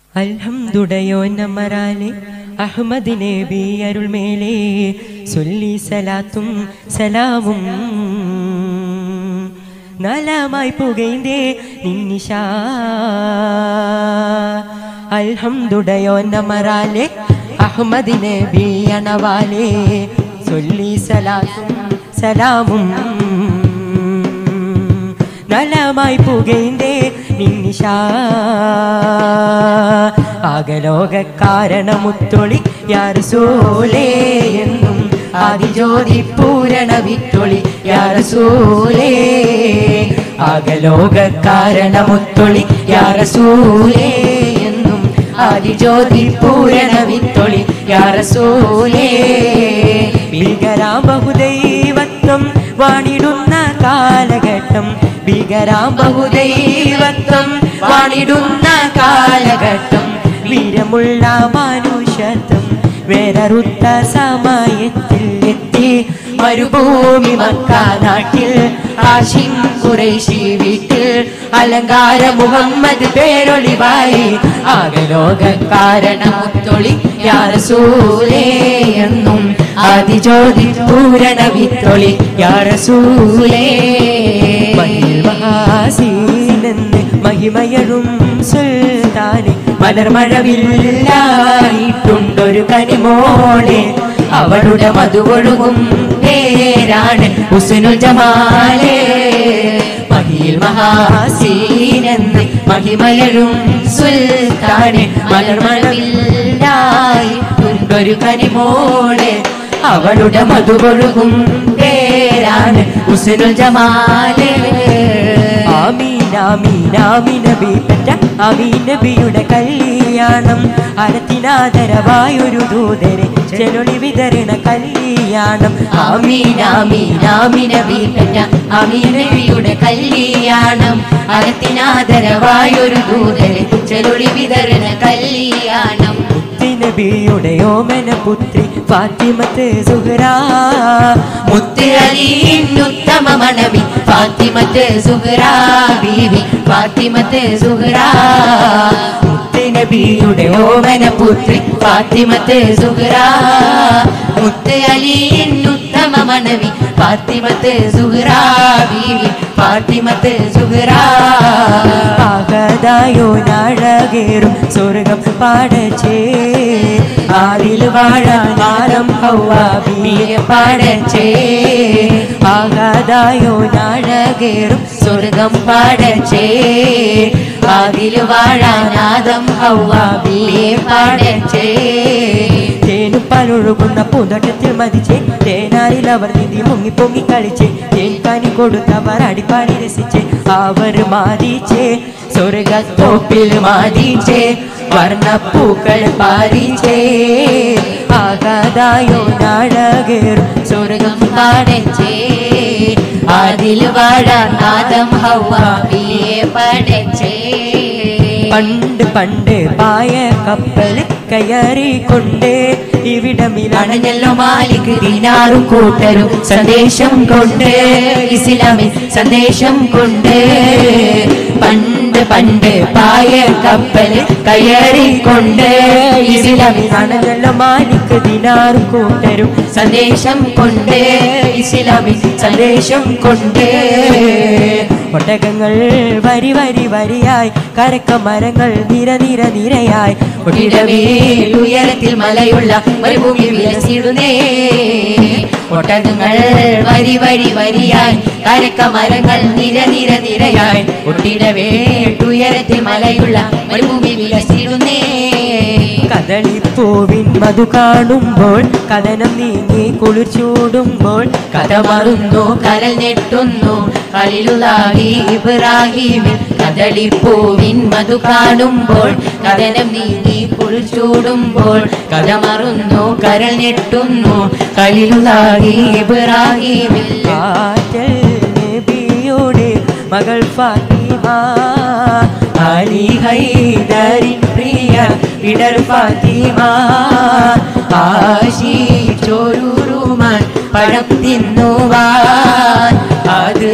അൽഹംദുടയോ നമ്മറാലെ അഹമ്മദ് നബി അരുൾമേലേ സൊല്ലി സലാത്തും സലാമും നലമായി പുകൈന്തേ നിന്നിഷ അൽഹംദുടയോ നമ്മറാലെ അഹമ്മദ് നബി അണവാലേ സൊല്ലി സലാത്തും സലാമും നലമായി പുകൈന്തേ നിന്നിഷ ആകലോക കാരണമുത്തൊളി യാരസൂലേ എന്നും ആദിജ്യോതി പൂരണ വിത്തൊളി യാരസൂലേ ആകലോക കാരണമുത്തൊളി യാരസൂലേ എന്നും ആദിജ്യോതി പൂരണ വിത്തൊളി യാരസൂലേ ഭീകരാം ബഹുദൈവത്വം വാണിടുന്ന കാലഘട്ടം ഭീകരാം ബഹുദൈവത്വം വാണിടുന്ന കാലഘട്ടം വീരമുള്ള മനുഷ്യത്വം വേററുത്ത സമയത്തിൽ എത്തി മരുഭൂമി മക്ക നാട്ടിൽ ആശിം കുറേശി വീട്ടിൽ അലങ്കാര മുഹമ്മദ് പേരൊളിവായി ആകലോക കാരണമുത്തൊളി യാറസൂലേ എന്നും ആദിജ്യോതി പൂരണ വിത്തൊളി യാറസൂലേ മഹാസീനെന്ന് മഹിമയഴും സുൽത്താന് മലർമഴവില്ലായിട്ടുണ്ടൊരു കനിമോളെ അവളുടെ മധുവൊഴുകും പേരാണ് ഹുസ്നുൽ ജമാലേ മഹിയിൽ മഹാസീനെന്ന് മഹിമയഴും സുൽത്താന് മലർമഴവില്ലായിട്ടുണ്ടൊരു കനിമോളെ അവളുടെ മധുവൊഴുകും പേരാണ് ഹുസ്നുൽ ജമാലേ ആമീൻ ആമീൻ ആമീൻ നബി പെറ്റ ആമീൻ നബിയുടെ കല്യാണം അരത്തിനാദരവായൊരു ദൂതരെ ചെലൊളി വിതരണ കല്യാണം ആമീൻ ആമീൻ ആമീൻ നബി പെറ്റ ആമീൻ നബിയുടെ കല്യാണം അരത്തിനാദരവായൊരു ദൂതരെ ചെലൊളി വിതരണ കല്യാണം നബിയുടെ ഓമന പുത്രി ഫാത്തിമത്ത് സുഹറ മുത്ത് അലിയുത്തമ മണവി ഫാത്തിമത്ത് സുഹറ ബീവി ഫാത്തിമത്ത് സുഹറ മുത്ത് നബിയുടെ ഓമന പുത്രി ഫാത്തിമത്ത് സുഹറ മുത്ത് അലിയുത്തമ മണവി ഫാത്തിമത്ത് സുഹറ ബീവി ഫാത്തിമത്ത് സുഹറ ആകതായോ നാഴകേറും സ്വർഗം പാടച്ചേ ആരിൽ വാഴാനാരം ഹൗവാബിയെ പാടച്ചേ ആകാതായോ നാഴകേറും സ്വർഗം പാടച്ചേ ആരിൽ വാഴാനാദം ഹൗവാബിയെ പാടച്ചേ തേനും പലൊഴുകുന്ന പൂന്തോട്ടത്തിൽ മതിച്ചേ തേനാരിൽ അവർ നിധി മുങ്ങി പൊങ്ങി കളിച്ചേ തേൻ കനി കൊടുത്തവർ അടിപ്പാടി രസിച്ചേ അവർ മാതിച്ചേ സ്വർഗത്തോപ്പിൽ മാതിച്ചേ വർണ്ണപ്പൂക്കൾ പാരിച്ചേ ആകാതായോ നാഴകേറും സ്വർഗം പാടച്ചേ അതിൽ വാഴാൻ ആദം ഹൗവാബിയെ പടച്ചേ പണ്ട് പണ്ട് പായ കപ്പൽ കയറിക്കൊണ്ട് ഇവിടമിലണഞ്ഞല്ലോ മാലിക് ദിനാറും കൂട്ടരും സന്ദേശം കൊണ്ട് ഇസ്ലാമിൽ സന്ദേശം കൊണ്ട് പണ്ട് പണ്ട് പായ കപ്പൽ കയറിക്കൊണ്ട് ഇസ്ലാമിൽ അണഞ്ഞല്ലോ മാലിക് ദിനാറും കൂട്ടരും സന്ദേശം കൊണ്ട് ഇസ്ലാമിൽ സന്ദേശം കൊണ്ട് ഒട്ടകങ്ങൾ വരി വരി വരിയായി കരക്ക മരങ്ങൾ നിര നിര നിരയായി ഒട്ടിടവേൽ ഉയരത്തിൽ മലയുള്ള മരുഭൂമി വിലസിടുന്നേ ഒട്ടകങ്ങൾ വരി വരി വരിയായി കരക്ക മരങ്ങൾ നിര നിര നിരയായി ഒട്ടിടവേട്ടുയരത്തിൽ മലയുള്ള മരുഭൂമി വിലസിടുന്നേ കദളിപ്പൂവിൻ മധു കാണുമ്പോൾ കഥനം നീങ്ങി കുളിർ ചൂടുമ്പോൾ കഥ മറുന്നു കരൽ ഞെട്ടുന്നു കളിലുലാഹി ഇബ്രാഹിമിൽ കദളിപ്പൂവിൻ മധു കാണുമ്പോൾ കഥനം നീങ്ങി കുളിർ ചൂടുമ്പോൾ കഥ മറുന്നു കരൽ ഞെട്ടുന്നു കളിലുലാഹി ഇബ്രാഹിമിൽ നബിയുടെ മകൾ ഫാത്തിമ അലി ഹൈദരിൻ പ്രിയ വിടർ ഫാത്തിമ ആശി ചോരൂറുമാൻ പഴം തിന്നുവാൻ അത്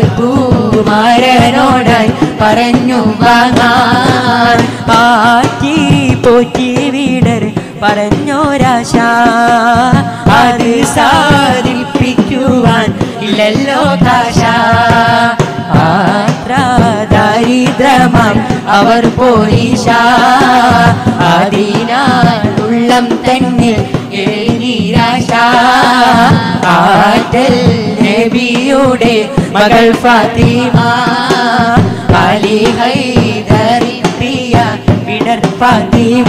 പൂമാരനോടായി പറഞ്ഞു വാങ്ങാൻ പാറ്റി പോ പോറ്റി വീടർ പറഞ്ഞോരാശ അത് സാധിപ്പിക്കുവാൻ ഇല്ലല്ലോ കാശ ആത്ര ദാരിദ്രമാം അവർ പോലീശ അതിനാൽ ഉള്ളം തന്നെ നിരാശ ആറ്റൽ നബിയുടെ മകൾ ഫാത്തിമ അലി ഹൈദരി പ്രിയ വിടർ ഫാത്തിമ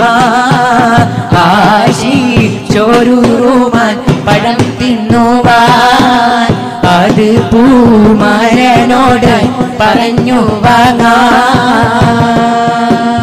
ആശി ചോരൂമാൻ പഴം തിന്നുവാൻ അത് പൂമരനോട് പറഞ്ഞു വാങ്ങാൻ